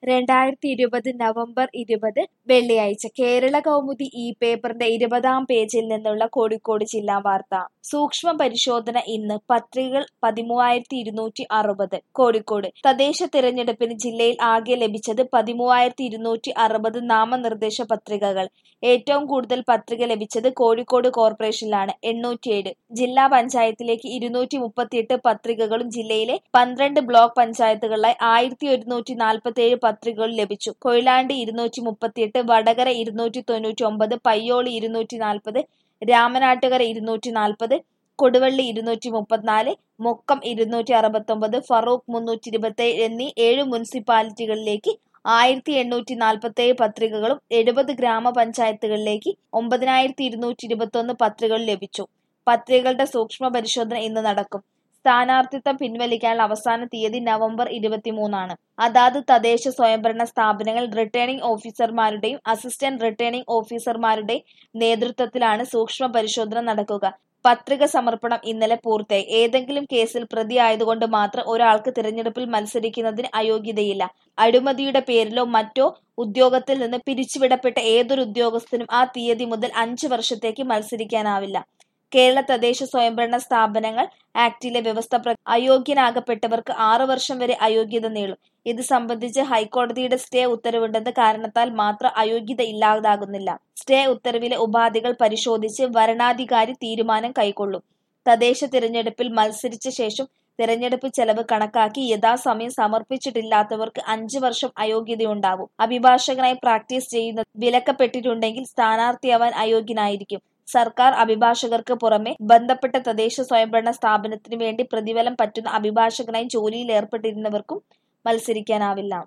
രണ്ടായിരത്തി ഇരുപത് നവംബർ ഇരുപത് വെള്ളിയാഴ്ച കേരള കൗമുദി ഈ പേപ്പറിന്റെ ഇരുപതാം പേജിൽ നിന്നുള്ള കോഴിക്കോട് ജില്ലാ വാർത്ത സൂക്ഷ്മ പരിശോധന ഇന്ന് പത്രികകൾ പതിമൂവായിരത്തി ഇരുന്നൂറ്റി അറുപത് കോഴിക്കോട് തദ്ദേശ തിരഞ്ഞെടുപ്പിന് ജില്ലയിൽ ആകെ ലഭിച്ചത് പതിമൂവായിരത്തി ഇരുന്നൂറ്റി അറുപത് നാമനിർദ്ദേശ പത്രികകൾ ഏറ്റവും കൂടുതൽ പത്രിക ലഭിച്ചത് കോഴിക്കോട് കോർപ്പറേഷനിലാണ് എണ്ണൂറ്റിയേഴ് ജില്ലാ പഞ്ചായത്തിലേക്ക് ഇരുന്നൂറ്റി മുപ്പത്തിയെട്ട് പത്രികകളും ജില്ലയിലെ പന്ത്രണ്ട് ബ്ലോക്ക് പഞ്ചായത്തുകളിലായി ആയിരത്തി ഒരുന്നൂറ്റി നാൽപ്പത്തി ഏഴ് പത്രികകൾ ലഭിച്ചു കൊയിലാണ്ടി ഇരുന്നൂറ്റി മുപ്പത്തിയെട്ട് വടകര ഇരുന്നൂറ്റി തൊണ്ണൂറ്റി ഒമ്പത് പയ്യോളി ഇരുന്നൂറ്റി നാൽപ്പത് രാമനാട്ടുകര ഇരുന്നൂറ്റി നാൽപ്പത് കൊടുവള്ളി ഇരുന്നൂറ്റി മുപ്പത്തിനാല് മുക്കം ഇരുന്നൂറ്റി അറുപത്തൊമ്പത് ഫറൂഖ് മുന്നൂറ്റി ഇരുപത്തേഴ് എന്നീ ഏഴ് മുനിസിപ്പാലിറ്റികളിലേക്ക് ആയിരത്തി എണ്ണൂറ്റി നാൽപ്പത്തി ഏഴ് പത്രികകളും എഴുപത് ഗ്രാമപഞ്ചായത്തുകളിലേക്ക് ഒമ്പതിനായിരത്തി ഇരുന്നൂറ്റി ഇരുപത്തൊന്ന് പത്രികകൾ ലഭിച്ചു പത്രികകളുടെ സൂക്ഷ്മ പരിശോധന ഇന്ന് നടക്കും സ്ഥാനാർത്ഥിത്വം പിൻവലിക്കാനുള്ള അവസാന തീയതി നവംബർ ഇരുപത്തിമൂന്നാണ് അതാത് തദ്ദേശ സ്വയംഭരണ സ്ഥാപനങ്ങൾ റിട്ടേണിംഗ് ഓഫീസർമാരുടെയും അസിസ്റ്റന്റ് റിട്ടേണിംഗ് ഓഫീസർമാരുടെയും നേതൃത്വത്തിലാണ് സൂക്ഷ്മ പരിശോധന നടക്കുക പത്രിക സമർപ്പണം ഇന്നലെ പൂർത്തിയായി ഏതെങ്കിലും കേസിൽ പ്രതിയായതുകൊണ്ട് മാത്രം ഒരാൾക്ക് തിരഞ്ഞെടുപ്പിൽ മത്സരിക്കുന്നതിന് അയോഗ്യതയില്ല അഴിമതിയുടെ പേരിലോ മറ്റോ ഉദ്യോഗത്തിൽ നിന്ന് പിരിച്ചുവിടപ്പെട്ട ഏതൊരു ഉദ്യോഗസ്ഥനും ആ തീയതി മുതൽ അഞ്ചു വർഷത്തേക്ക് മത്സരിക്കാനാവില്ല കേരള തദ്ദേശ സ്വയംഭരണ സ്ഥാപനങ്ങൾ ആക്ടിലെ വ്യവസ്ഥ പ്രകാരം അയോഗ്യനാകപ്പെട്ടവർക്ക് ആറു വർഷം വരെ അയോഗ്യത നീളും ഇത് സംബന്ധിച്ച് ഹൈക്കോടതിയുടെ സ്റ്റേ ഉത്തരവുണ്ടെന്ന കാരണത്താൽ മാത്രം അയോഗ്യത ഇല്ലാതാകുന്നില്ല സ്റ്റേ ഉത്തരവിലെ ഉപാധികൾ പരിശോധിച്ച് വരണാധികാരി തീരുമാനം കൈക്കൊള്ളും തദ്ദേശ തിരഞ്ഞെടുപ്പിൽ മത്സരിച്ച ശേഷം തിരഞ്ഞെടുപ്പ് ചെലവ് കണക്കാക്കി യഥാസമയം സമർപ്പിച്ചിട്ടില്ലാത്തവർക്ക് അഞ്ചു വർഷം അയോഗ്യതയുണ്ടാവും അഭിഭാഷകനായി പ്രാക്ടീസ് ചെയ്യുന്നത് വിലക്കപ്പെട്ടിട്ടുണ്ടെങ്കിൽ സ്ഥാനാർത്ഥിയാവാൻ അയോഗ്യനായിരിക്കും സർക്കാർ അഭിഭാഷകർക്ക് പുറമെ ബന്ധപ്പെട്ട തദ്ദേശ സ്വയംഭരണ സ്ഥാപനത്തിന് വേണ്ടി പ്രതിഫലം പറ്റുന്ന അഭിഭാഷകനായി ജോലിയിൽ ഏർപ്പെട്ടിരുന്നവർക്കും മത്സരിക്കാനാവില്ല